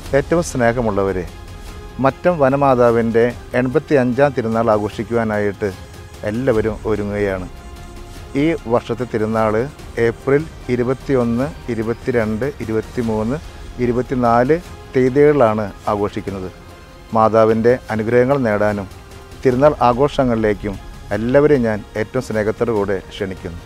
ഏറ്റവും സ്നേഹമുള്ളവരെ മറ്റം വനമാതാവിൻ്റെ എൺപത്തി അഞ്ചാം തിരുനാൾ ആഘോഷിക്കുവാനായിട്ട് എല്ലാവരും ഒരുങ്ങുകയാണ് ഈ വർഷത്തെ തിരുനാൾ ഏപ്രിൽ ഇരുപത്തിയൊന്ന് ഇരുപത്തിരണ്ട് ഇരുപത്തി മൂന്ന് ഇരുപത്തിനാല് തീയതികളിലാണ് ആഘോഷിക്കുന്നത് മാതാവിൻ്റെ അനുഗ്രഹങ്ങൾ നേടാനും തിരുനാൾ ആഘോഷങ്ങളിലേക്കും എല്ലാവരെയും ഞാൻ ഏറ്റവും സ്നേഹത്തോടു കൂടെ ക്ഷണിക്കുന്നു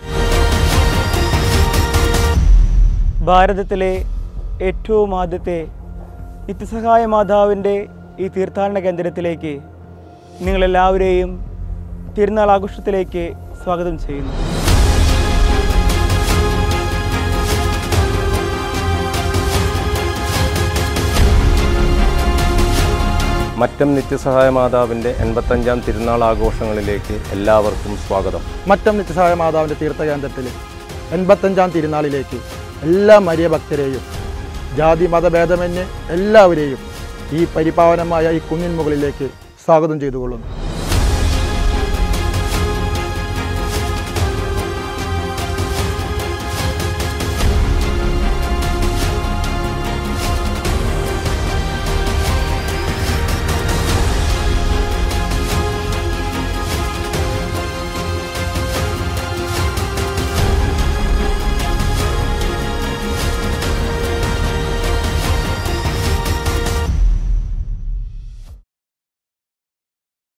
ഭാരതത്തിലെ ഏറ്റവും ആദ്യത്തെ നിത്യസഹായ മാതാവിൻ്റെ ഈ തീർത്ഥാടന കേന്ദ്രത്തിലേക്ക് നിങ്ങളെല്ലാവരെയും തിരുനാൾ ആഘോഷത്തിലേക്ക് സ്വാഗതം ചെയ്യുന്നു മറ്റം നിത്യസഹായ മാതാവിൻ്റെ എൺപത്തഞ്ചാം തിരുനാൾ ആഘോഷങ്ങളിലേക്ക് എല്ലാവർക്കും സ്വാഗതം മറ്റം നിത്യസഹായ മാതാവിൻ്റെ തീർത്ഥകേന്ദ്രത്തിൽ എൺപത്തഞ്ചാം തിരുനാളിലേക്ക് എല്ലാ മരിയ ഭക്തരെയും ജാതി മതഭേദമന്യേ എല്ലാവരെയും ഈ പരിപാവനമായ ഈ കുന്നിൻ മുകളിലേക്ക് സ്വാഗതം ചെയ്തുകൊള്ളുന്നു